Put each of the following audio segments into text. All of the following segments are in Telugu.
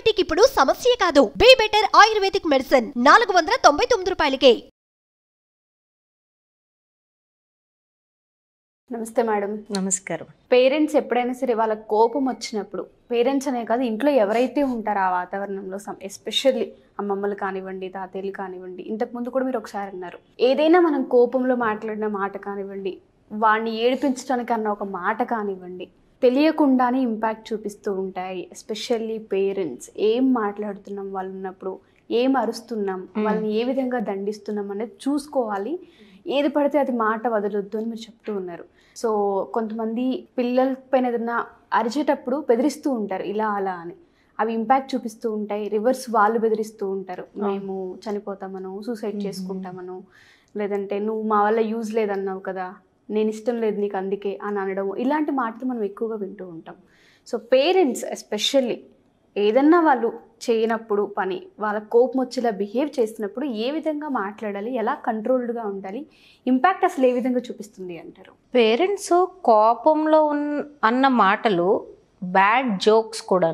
డయాబెటిక్ ఇప్పుడు సమస్య కాదు బీ బెటర్ ఆయుర్వేదిక్ మెడిసిన్ నాలుగు వందల తొంభై తొమ్మిది రూపాయలకే నమస్తే మేడం నమస్కారం పేరెంట్స్ ఎప్పుడైనా సరే వాళ్ళ కోపం వచ్చినప్పుడు పేరెంట్స్ అనే కాదు ఇంట్లో ఎవరైతే ఉంటారో ఆ వాతావరణంలో ఎస్పెషల్లీ అమ్మమ్మలు కానివ్వండి తాతయ్యలు కానివ్వండి ఇంతకుముందు కూడా మీరు ఒకసారి అన్నారు ఏదైనా మనం కోపంలో మాట్లాడిన మాట కానివ్వండి వాడిని ఏడిపించడానికి అన్న ఒక మాట కానివ్వండి తెలియకుండానే ఇంపాక్ట్ చూపిస్తూ ఉంటాయి ఎస్పెషల్లీ పేరెంట్స్ ఏం మాట్లాడుతున్నాం వాళ్ళు ఉన్నప్పుడు ఏం అరుస్తున్నాం వాళ్ళని ఏ విధంగా దండిస్తున్నాం అనేది చూసుకోవాలి ఏది పడితే అది మాట వదలొద్దు అని మీరు చెప్తూ ఉన్నారు సో కొంతమంది పిల్లల పైన ఏదైనా అరిచేటప్పుడు బెదిరిస్తూ ఉంటారు ఇలా అలా అని అవి ఇంపాక్ట్ చూపిస్తూ ఉంటాయి రివర్స్ వాళ్ళు బెదిరిస్తూ ఉంటారు మేము చనిపోతామను సూసైడ్ చేసుకుంటామను లేదంటే నువ్వు మా వల్ల యూజ్ లేదన్నావు కదా నేను ఇష్టం లేదు నీకు అందుకే అని అనడం ఇలాంటి మాటలు మనం ఎక్కువగా వింటూ ఉంటాం సో పేరెంట్స్ ఎస్పెషల్లీ ఏదన్నా వాళ్ళు చేయనప్పుడు పని వాళ్ళ కోపం వచ్చేలా బిహేవ్ చేసినప్పుడు ఏ విధంగా మాట్లాడాలి ఎలా కంట్రోల్డ్గా ఉండాలి ఇంపాక్ట్ అసలు ఏ విధంగా చూపిస్తుంది అంటారు పేరెంట్స్ కోపంలో ఉన్న అన్న మాటలు బ్యాడ్ జోక్స్ కూడా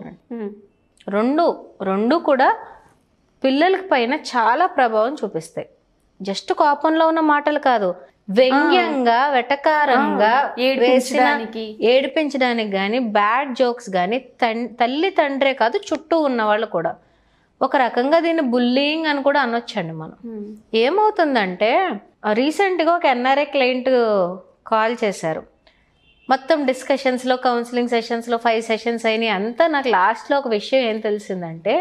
రెండు రెండు కూడా పిల్లల పైన చాలా ప్రభావం చూపిస్తాయి జస్ట్ కోపంలో ఉన్న మాటలు కాదు వ్యంగ్యంగా వెటకారంగా ఆ, ఏడిపించడానికి. వేసిన- ఏడిపించడానికి కానీ బ్యాడ్ జోక్స్ కానీ తల్లి తండ్రే కాదు చుట్టూ ఉన్న వాళ్ళు కూడా ఒక రకంగా దీన్ని బుల్లింగ్ అని కూడా అనొచ్చండి మనం ఏమవుతుందంటే రీసెంట్గా ఒక ఎన్ఆర్ఐ క్లయింట్ కాల్ చేశారు మొత్తం డిస్కషన్స్లో కౌన్సిలింగ్ సెషన్స్లో ఫైవ్ సెషన్స్ అయినాయి అంతా నాకు లాస్ట్లో ఒక విషయం ఏం తెలిసిందంటే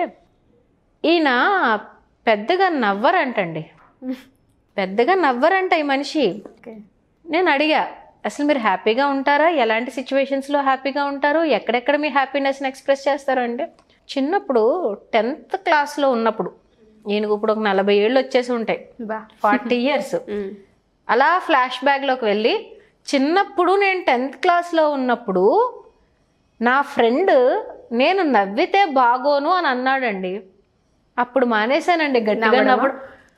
ఈయన పెద్దగా నవ్వరంటండి పెద్దగా నవ్వరంట ఈ మనిషి ఓకే నేను అడిగా అసలు మీరు హ్యాపీగా ఉంటారా ఎలాంటి సిచ్యువేషన్స్లో హ్యాపీగా ఉంటారు ఎక్కడెక్కడ మీ హ్యాపీనెస్ని ఎక్స్ప్రెస్ చేస్తారు అంటే చిన్నప్పుడు టెన్త్ క్లాస్లో ఉన్నప్పుడు నేను ఇప్పుడు ఒక నలభై ఏళ్ళు వచ్చేసి ఉంటాయి బా ఫార్టీ ఇయర్స్ అలా ఫ్లాష్ బ్యాక్లోకి వెళ్ళి చిన్నప్పుడు నేను టెన్త్ క్లాస్లో ఉన్నప్పుడు నా ఫ్రెండ్ నేను నవ్వితే బాగోను అని అన్నాడండి అప్పుడు మానేశానండి గట్టిగా నవ్వడమా? నవ్వడం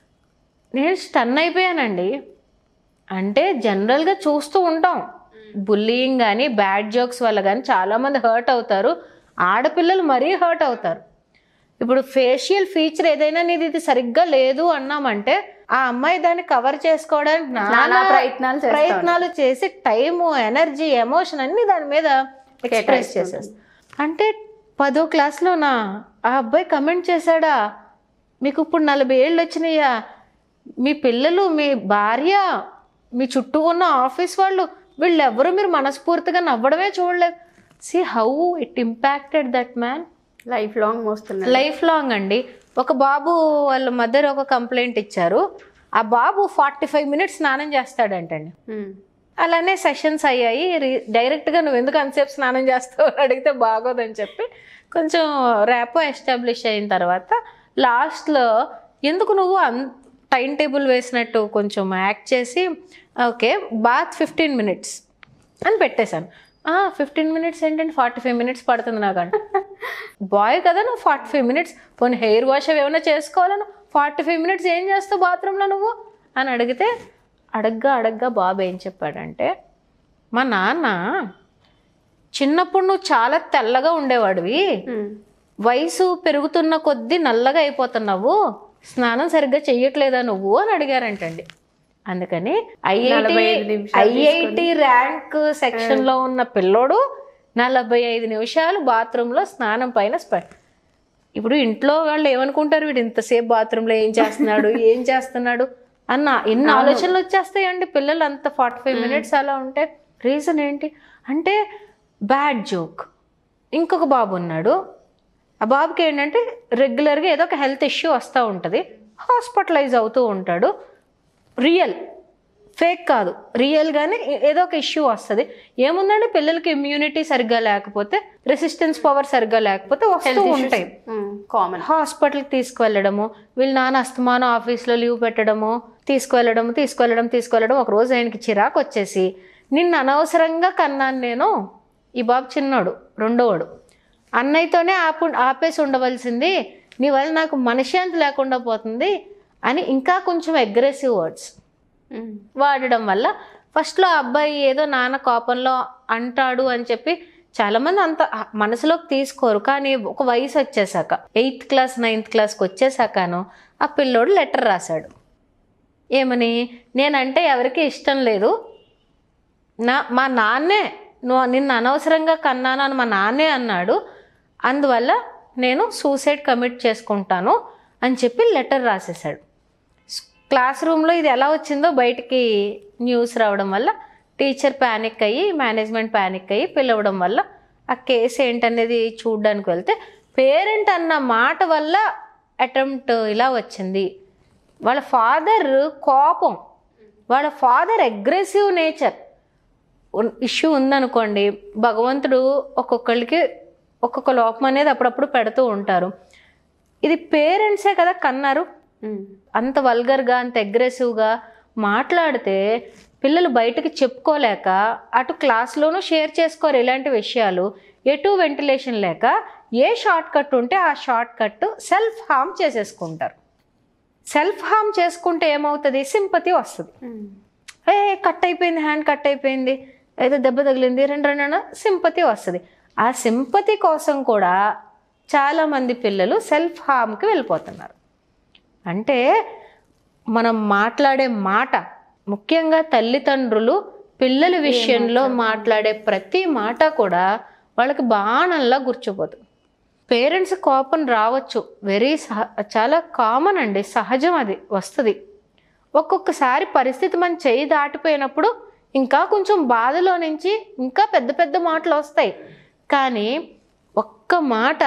నేను స్టన్ అయిపోయానండి అంటే జనరల్గా చూస్తూ ఉంటాం బుల్లింగ్ కానీ బ్యాడ్ జోక్స్ వల్ల కానీ చాలామంది హర్ట్ అవుతారు ఆడపిల్లలు మరీ హర్ట్ అవుతారు ఇప్పుడు ఫేషియల్ ఫీచర్ ఏదైనా నీది ఇది సరిగ్గా లేదు అన్నామంటే ఆ అమ్మాయి దాన్ని కవర్ చేసుకోవడానికి నానా నానా ప్రయత్నాలు చేస్తా ప్రయత్నాలు చేసి టైము ఎనర్జీ ఎమోషన్ అన్ని దాని మీద ఎక్స్ప్రెస్ చేసేది అంటే పదో క్లాస్లోనా ఆ అబ్బాయి కమెంట్ చేశాడా మీకు ఇప్పుడు నలభై ఏళ్ళు వచ్చినాయా మీ పిల్లలు మీ భార్య మీ చుట్టూ ఉన్న ఆఫీస్ వాళ్ళు వీళ్ళెవ్వరూ మీరు మనస్ఫూర్తిగా నవ్వడమే చూడలేదు see how it impacted that man life long మోస్తున్నారు లైఫ్ లాంగ్ అండి ఒక బాబు వాళ్ళ మదర్ ఒక కంప్లైంట్ ఇచ్చారు ఆ బాబు ఫార్టీ ఫైవ్ మినిట్స్ స్నానం చేస్తాడంటండి అలానే సెషన్స్ అయ్యాయి రీ- డైరెక్ట్గా నువ్వు ఎందుకు అంతసేపు స్నానం చేస్తావు అని అడిగితే బాగోదని చెప్పి కొంచెం ర్యాపో ఎస్టాబ్లిష్ అయిన తర్వాత లాస్ట్లో ఎందుకు నువ్వు అన్ టైం టేబుల్ వేసినట్టు కొంచెం యాక్ట్ చేసి ఓకే బాత్ ఫిఫ్టీన్ మినిట్స్ అని పెట్టేశాను ఫిఫ్టీన్ మినిట్స్ ఏంటంటే ఫార్టీ ఫైవ్ మినిట్స్ పడుతుంది నాకంటే బాయ్ కదా నువ్వు ఫార్టీ ఫైవ్ మినిట్స్ పోనీ హెయిర్ వాష్ అవి ఏమైనా చేసుకోవాలను ఫార్టీ ఫైవ్ మినిట్స్ ఏం చేస్తావు బాత్రూంలో నువ్వు అని అడిగితే అడగ్గా అడగ్గా బాబు ఏం చెప్పాడంటే మా నాన్న చిన్నప్పుడు నువ్వు చాలా తెల్లగా ఉండేవాడివి వయసు పెరుగుతున్న కొద్దీ నల్లగా అయిపోతున్నావు స్నానం సరిగ్గా చెయ్యట్లేదా నువ్వు అని అడిగారంటండి అందుకని ఐఐటి 45 నిమిషాలు ఐఐటి ర్యాంక్ సెక్షన్ లో ఉన్న పిల్లోడు నలభై ఐదు నిమిషాలు బాత్రూంలో స్నానం పైన స్పె ఇప్పుడు ఇంట్లో వాళ్ళు ఏమనుకుంటారు వీడు ఇంతసేపు బాత్రూంలో ఏం చేస్తున్నాడు ఏం చేస్తున్నాడు అన్న ఎన్ని ఆలోచనలు వచ్చేస్తాయండి పిల్లలు అంత ఫార్టీ ఫైవ్ మినిట్స్ అలా ఉంటే రీజన్ ఏంటి అంటే బ్యాడ్ జోక్ ఇంకొక బాబు ఉన్నాడు ఆ బాబుకి ఏంటంటే రెగ్యులర్గా ఏదో ఒక హెల్త్ ఇష్యూ వస్తూ ఉంటుంది హాస్పిటలైజ్ అవుతూ ఉంటాడు రియల్ ఫేక్ కాదు రియల్గానే ఏదో ఒక ఇష్యూ వస్తుంది ఏముందంటే పిల్లలకి ఇమ్యూనిటీ సరిగ్గా లేకపోతే రెసిస్టెన్స్ పవర్ సరిగ్గా లేకపోతే వస్తూ ఉంటాయి కామన్ హాస్పిటల్కి తీసుకువెళ్ళడము వీళ్ళ నాన్న అస్తమానం ఆఫీస్లో లీవ్ పెట్టడము తీసుకువెళ్ళడము తీసుకువెళ్ళడం తీసుకువెళ్ళడం ఒక రోజు ఆయనకి చిరాకు వచ్చేసి నిన్న అనవసరంగా కన్నాను నేను ఈ బాబు చిన్నోడు రెండోవాడు అన్నయ్యతోనే ఆపు ఆపేసి ఉండవలసింది నీ వల్ల నాకు మనశ్శాంతి లేకుండా పోతుంది అని ఇంకా కొంచెం అగ్రెసివ్ వర్డ్స్ వాడడం వల్ల ఫస్ట్లో అబ్బాయి ఏదో నాన్న కోపంలో అంటాడు అని చెప్పి చాలామంది అంత మనసులోకి తీసుకోరు కానీ ఒక వయసు వచ్చేసాక ఎయిత్ క్లాస్ నైన్త్ క్లాస్కి వచ్చేసాకను ఆ పిల్లోడు లెటర్ రాశాడు ఏమని నేనంటే ఎవరికి ఇష్టం లేదు నా మా నాన్నే నువ్వు నిన్ను అనవసరంగా కన్నాను అని మా నాన్నే అన్నాడు అందువల్ల నేను సూసైడ్ కమిట్ చేసుకుంటాను అని చెప్పి లెటర్ రాసేసాడు క్లాస్ రూమ్లో ఇది ఎలా వచ్చిందో బయటికి న్యూస్ రావడం వల్ల టీచర్ ప్యానిక్ అయ్యి మేనేజ్మెంట్ ప్యానిక్ అయ్యి పిలవడం వల్ల ఆ కేసు ఏంటనేది చూడడానికి వెళ్తే పేరెంట్ అన్న మాట వల్ల అటెంప్ట్ ఇలా వచ్చింది వాళ్ళ ఫాదర్ కోపం వాళ్ళ ఫాదర్ అగ్రెసివ్ నేచర్ ఇష్యూ ఉందనుకోండి భగవంతుడు ఒక్కొక్కరికి ఒక్కొక్క లోపం అనేది అప్పుడప్పుడు పెడుతూ ఉంటారు ఇది పేరెంట్సే కదా కన్నారు అంత వల్గర్గా అంత అగ్రెసివ్గా మాట్లాడితే పిల్లలు బయటకు చెప్పుకోలేక అటు క్లాస్లోనూ షేర్ చేసుకోరు ఇలాంటి విషయాలు ఎటు వెంటిలేషన్ లేక ఏ షార్ట్ కట్ ఉంటే ఆ షార్ట్ కట్ సెల్ఫ్ హార్మ్ చేసేసుకుంటారు సెల్ఫ్ హార్మ్ చేసుకుంటే ఏమవుతుంది సింపతి వస్తుంది ఏ కట్ అయిపోయింది హ్యాండ్ కట్ అయిపోయింది ఏదో దెబ్బ తగిలింది రెండు రెండు సింపతి వస్తుంది ఆ సింపతి కోసం కూడా చాలామంది పిల్లలు సెల్ఫ్ హార్మ్కి వెళ్ళిపోతున్నారు అంటే మనం మాట్లాడే మాట ముఖ్యంగా తల్లిదండ్రులు పిల్లల విషయంలో మాట్లాడే ప్రతి మాట కూడా వాళ్ళకి బాణంలా గుర్చిపోతుంది పేరెంట్స్ కోపం రావచ్చు వెరీ సహ చాలా కామన్ అండి సహజం అది వస్తుంది ఒక్కొక్కసారి పరిస్థితి మన చేయి దాటిపోయినప్పుడు ఇంకా కొంచెం బాధలో నుంచి ఇంకా పెద్ద పెద్ద మాటలు వస్తాయి కానీ ఒక్క మాట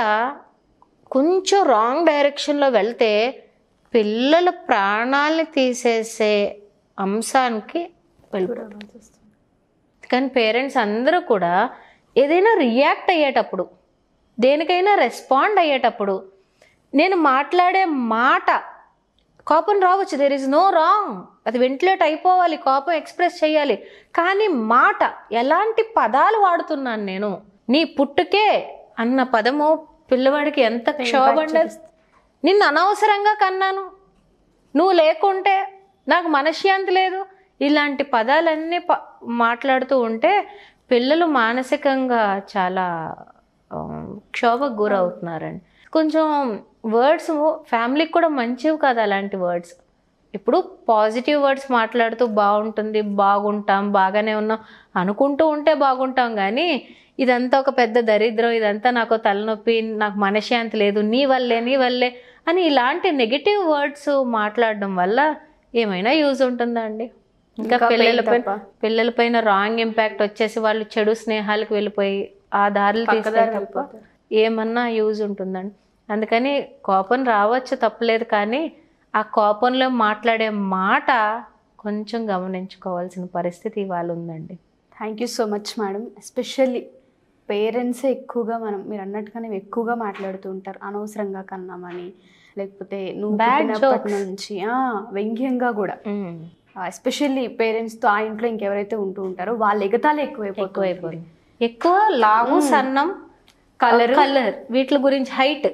కొంచెం రాంగ్ డైరెక్షన్లో వెళ్తే పిల్లల ప్రాణాలని తీసేసే అంశానికి వెళ్ళిపోతుంది కానీ పేరెంట్స్ అందరూ కూడా ఏదైనా రియాక్ట్ అయ్యేటప్పుడు దేనికైనా రెస్పాండ్ అయ్యేటప్పుడు నేను మాట్లాడే మాట కోపం రావచ్చు దేర్ ఇస్ నో రాంగ్ అది వెంటిలేట్ అయిపోవాలి కోపం ఎక్స్ప్రెస్ చేయాలి కానీ మాట ఎలాంటి పదాలు వాడుతున్నాను నేను నీ పుట్టుకే అన్న పదము పిల్లవాడికి ఎంత క్షోభండి నిన్ను అనవసరంగా కన్నాను నువ్వు లేకుంటే నాకు మనశ్శాంతి లేదు ఇలాంటి పదాలన్నీ ప మాట్లాడుతూ ఉంటే పిల్లలు మానసికంగా చాలా ఆ, క్షోభకు గురవుతున్నారండి కొంచెం వర్డ్స్ ఫ్యామిలీకి కూడా మంచివి కాదు అలాంటి వర్డ్స్ ఇప్పుడు పాజిటివ్ వర్డ్స్ మాట్లాడుతూ బాగుంటుంది బాగుంటాం బాగానే ఉన్నాం అనుకుంటూ ఉంటే బాగుంటాం కానీ ఇదంతా ఒక పెద్ద దరిద్రం ఇదంతా నాకు తలనొప్పి నాకు మనశ్శాంతి లేదు నీ వల్లే నీ వల్లే అని ఇలాంటి నెగిటివ్ వర్డ్స్ మాట్లాడడం వల్ల ఏమైనా యూజ్ ఉంటుందా అండి ఇంకా ఇంకా pain పిల్లలపై తప్ప. పిల్లలపైన రాంగ్ ఇంపాక్ట్ వచ్చేసి వాళ్ళు చెడు స్నేహాలకు వెళ్ళిపోయి ఆ దారులు తీస్తే పక్కదారి తప్ప వెళ్ళిపోతారు. ఏమన్నా యూజ్ ఉంటుందండి అందుకని కోపం రావచ్చు తప్పలేదు కానీ ఆ కోపంలో మాట్లాడే మాట కొంచెం గమనించుకోవాల్సిన పరిస్థితి ఇవాళ ఉందండి thank you so much madam especially పేరెంట్సే ఎక్కువగా మనం మీరు అన్నట్టుగానే ఎక్కువగా మాట్లాడుతూ ఉంటారు అనవసరంగా కన్నామని లేకపోతే నువ్వు Bad పుట్టినప్పటి jokes. నుంచి ఆ, వ్యంగ్యంగా కూడా ఎస్పెషల్లీ పేరెంట్స్తో ఆ ఇంట్లో ఇంకెవరైతే ఉంటూ ఉంటారో వాళ్ళ ఎగతాలే ఎక్కువైపోతుంది ఎక్కువైపోయింది ఎక్కువ లావు సన్నం కలర్ కలర్ వీటి గురించి హైట్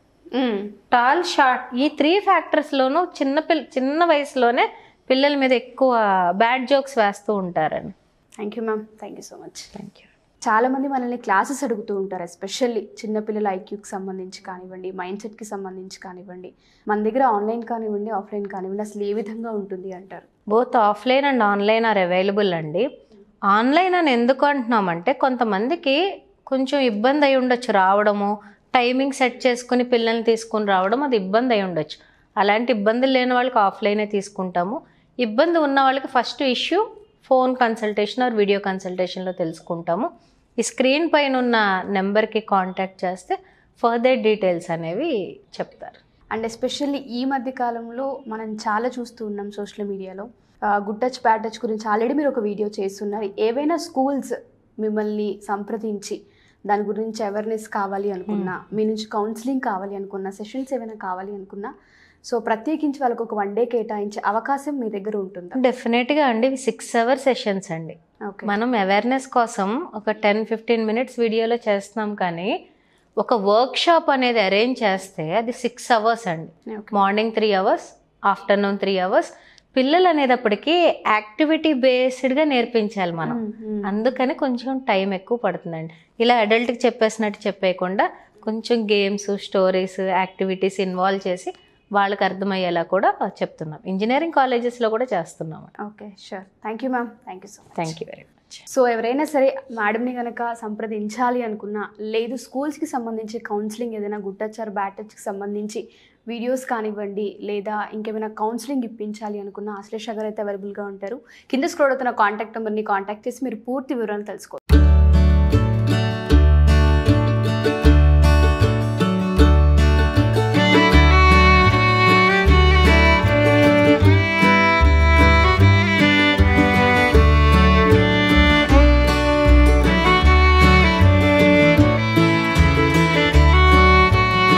టాల్ షార్ట్ ఈ త్రీ ఫ్యాక్టర్స్లోనూ చిన్న పిల్ల చిన్న వయసులోనే పిల్లల మీద ఎక్కువ బ్యాడ్ జోక్స్ వేస్తూ ఉంటారండి thank you ma'am thank you so much thank you చాలా మంది మనల్ని క్లాసెస్ అడుగుతూ ఉంటారు ఎస్పెషల్లీ చిన్నపిల్లల ఐక్యూకి సంబంధించి కానివ్వండి మైండ్ సెట్కి సంబంధించి కానివ్వండి మన దగ్గర ఆన్లైన్ కానివ్వండి ఆఫ్లైన్ కానివ్వండి అసలు ఏ విధంగా ఉంటుంది అంటారు both offline and online are available అండి ఆన్లైన్ అని ఎందుకు అంటున్నామంటే కొంతమందికి కొంచెం ఇబ్బంది అయి ఉండొచ్చు రావడము టైమింగ్ సెట్ చేసుకుని పిల్లల్ని తీసుకుని రావడం అది ఇబ్బంది అయి ఉండొచ్చు అలాంటి ఇబ్బందులు లేని వాళ్ళకి ఆఫ్లైనే తీసుకుంటాము ఇబ్బంది ఉన్న వాళ్ళకి first issue phone consultation or video కన్సల్టేషన్లో తెలుసుకుంటాము ఈ స్క్రీన్ పైన ఉన్న నెంబర్కి కాంటాక్ట్ చేస్తే ఫర్దర్ డీటెయిల్స్ అనేవి చెప్తారు అండ్ ఎస్పెషల్లీ ఈ మధ్య కాలంలో మనం చాలా చూస్తూ ఉన్నాం సోషల్ మీడియాలో గుడ్ టచ్ బ్యాడ్ టచ్ గురించి ఆల్రెడీ మీరు ఒక వీడియో చేస్తున్నారు ఏవైనా స్కూల్స్ మిమ్మల్ని సంప్రదించి దాని గురించి అవేర్నెస్ కావాలి అనుకున్నా మీ నుంచి కౌన్సిలింగ్ కావాలి అనుకున్నా సెషన్స్ ఏమైనా కావాలి అనుకున్నా సో ప్రత్యేకించి వాళ్ళకి ఒక వన్ డే కేటాయించే అవకాశం మీ దగ్గర ఉంటుందా డెఫినెట్గా అండి ఇవి సిక్స్ అవర్ సెషన్స్ అండి ఓకే మనం అవేర్నెస్ కోసం ఒక టెన్ ఫిఫ్టీన్ మినిట్స్ వీడియోలో చేస్తున్నాం కానీ ఒక వర్క్ షాప్ అనేది అరేంజ్ చేస్తే అది సిక్స్ అవర్స్ అండి okay morning three hours afternoon three hours పిల్లలు అనేటప్పటికీ యాక్టివిటీ బేస్డ్గా నేర్పించాలి మనం మ్మ్, మ్మ్. అందుకని కొంచెం టైం ఎక్కువ పడుతుందండి ఇలా అడల్ట్కి చెప్పేసినట్టు చెప్పేయకుండా కొంచెం గేమ్స్ స్టోరీస్ యాక్టివిటీస్ ఇన్వాల్వ్ చేసి వాళ్ళకి అర్థమయ్యేలా కూడా చెప్తున్నాం ఇంజనీరింగ్ కాలేజెస్లో కూడా చేస్తున్నాం okay sure thank you ma'am thank you so much thank you very much so ఎవరైనా సరే మేడంని కనుక సంప్రదించాలి అనుకున్నా లేదు స్కూల్స్కి సంబంధించి కౌన్సిలింగ్ ఏదైనా గుడ్ టచ్ ఆర్ బ్యాడ్ టచ్కి సంబంధించి వీడియోస్ కానివ్వండి లేదా ఇంకేమైనా కౌన్సిలింగ్ ఇప్పించాలి అనుకున్న ఆశ్లేష గారు అయితే అవైలబుల్గా ఉంటారు కింద స్క్రోల్ అవుతున్న కాంటాక్ట్ నెంబర్ని కాంటాక్ట్ చేసి మీరు పూర్తి వివరాలు తెలుసుకోవచ్చు